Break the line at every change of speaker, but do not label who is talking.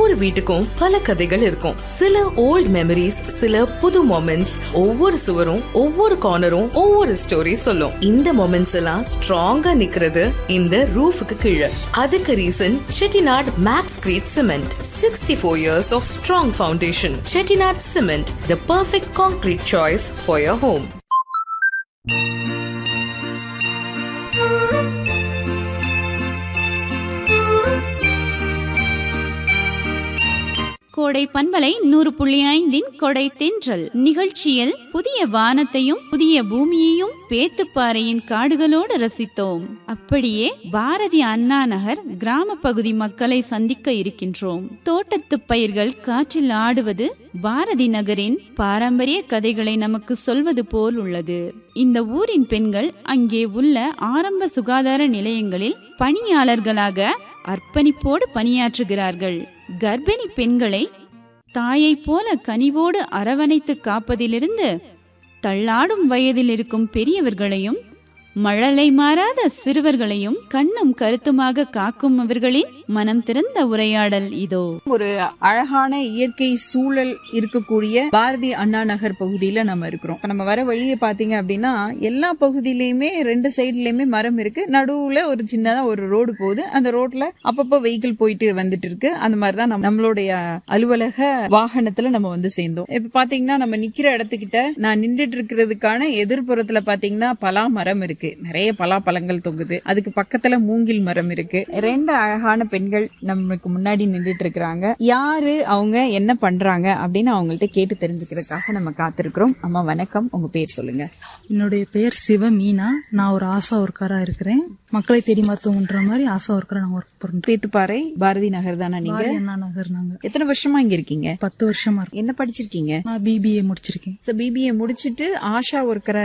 ஒவ்வொரு வீட்டுக்கும் பல கதைகள் இருக்கும் சில ஓல்ட் மெமரிஸ் சில புது மொமெண்ட்ஸ் ஒவ்வொரு சுவரும் ஒவ்வொரு கார்னரும் ஒவ்வொரு ஸ்டோரி சொல்லும் இந்த மொமெண்ட்ஸ் எல்லாம் ஸ்ட்ராங்கா நிக்கிறது இந்த ரூஃபுக்கு கீழே அதுக்கு reason Chettinad maxcrete cement sixty four years of strong foundation Chettinad cement the perfect concrete choice for your home
கோடை பண்பலை நூறு புள்ளி ஐந்தின் கொடை தென்றல் நிகழ்ச்சியில் புதிய வானத்தையும் புதிய பூமியையும் பேத்துப்பாறையின் காடுகளோடு ரசித்தோம் அப்படியே பாரதி அண்ணா நகர் கிராம பகுதி மக்களை சந்திக்க இருக்கின்றோம் தோட்டத்து பயிர்கள் காற்றில் ஆடுவது பாரதி நகரின் பாரம்பரிய கதைகளை நமக்கு சொல்வது போல் உள்ளது இந்த ஊரின் பெண்கள் அங்கே உள்ள ஆரம்ப சுகாதார நிலையங்களில் பணியாளர்களாக அர்ப்பணிப்போடு பணியாற்றுகிறார்கள் கர்ப்பிணி பெண்களை தாயைப் போல கனிவோடு அரவணைத்து காப்பதிலிருந்து தள்ளாடும் வயதில் இருக்கும் பெரியவர்களையும் மழலை மாறாத சிறுவர்களையும் கண்ணும் கருத்துமாக காக்கும் அவர்களின் மனம் திறந்த உரையாடல் இதோ
ஒரு அழகான இயற்கை சூழல் இருக்கக்கூடிய பாரதி அண்ணா நகர் பகுதியில நம்ம இருக்கிறோம் இப்ப நம்ம வர வழியை பாத்தீங்க அப்படின்னா எல்லா பகுதியிலயுமே ரெண்டு சைடுலயுமே மரம் இருக்கு நடுவுல ஒரு சின்னதா ஒரு ரோடு போகுது அந்த ரோட்ல அப்பப்போ வெஹிக்கிள் போயிட்டு வந்துட்டு இருக்கு அந்த மாதிரிதான் நம்ம நம்மளுடைய அலுவலக வாகனத்துல நம்ம வந்து சேர்ந்தோம் இப்ப பாத்தீங்கன்னா நம்ம நிக்கிற இடத்துக்கிட்ட நான் நின்றுட்டு இருக்கிறதுக்கான எதிர்ப்புறத்துல பாத்தீங்கன்னா பலா மரம் இருக்கு நிறைய பலாப்பழங்கள் தொங்குது அதுக்கு பக்கத்துல மூங்கில் மரம் இருக்கு ரெண்டு அழகான பெண்கள் நமக்கு முன்னாடி நின்றுட்டு இருக்கிறாங்க யாரு அவங்க என்ன பண்றாங்க அப்படின்னு அவங்கள்ட்ட கேட்டு தெரிஞ்சுக்கிறதுக்காக நம்ம காத்திருக்கிறோம் அம்மா வணக்கம் உங்க பேர் சொல்லுங்க
என்னுடைய பெயர் சிவ மீனா நான் ஒரு ஆசா ஒர்க்கரா இருக்கிறேன் மக்களை தேடி மருத்துவம்ன்ற மாதிரி ஆசா ஒர்க்கரா நான் ஒர்க் பண்றேன்
பேத்துப்பாறை பாரதி நகர் தானே நீங்க
பாரதி அண்ணா நகர் நாங்க
எத்தனை வருஷமா இங்க இருக்கீங்க
பத்து வருஷமா இருக்கேன்
என்ன படிச்சிருக்கீங்க
நான் பிபிஏ முடிச்சிருக்கேன்
பிபிஏ முடிச்சிட்டு ஆஷா ஒர்க்கரா